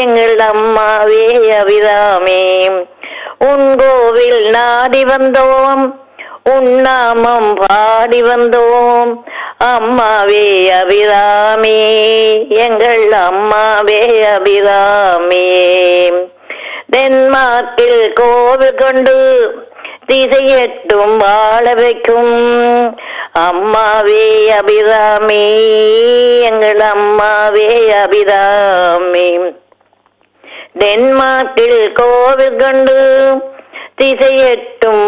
எங்கள் அம்மாவே அபிராமி உன் கோவில் நாடி வந்தோம் உன்னாமம் பாடி வந்தோம் அம்மாவே அபிராமி எங்கள் அம்மாவே அபிராமி டென்மார்க்கில் கோவில் கொண்டு திசையெட்டும் வாழ வைக்கும் அம்மாவே அபிராமி எங்கள் அம்மாவே அபிராமி டென்மார்க்கில் கோவில் கொண்டு திசையெட்டும்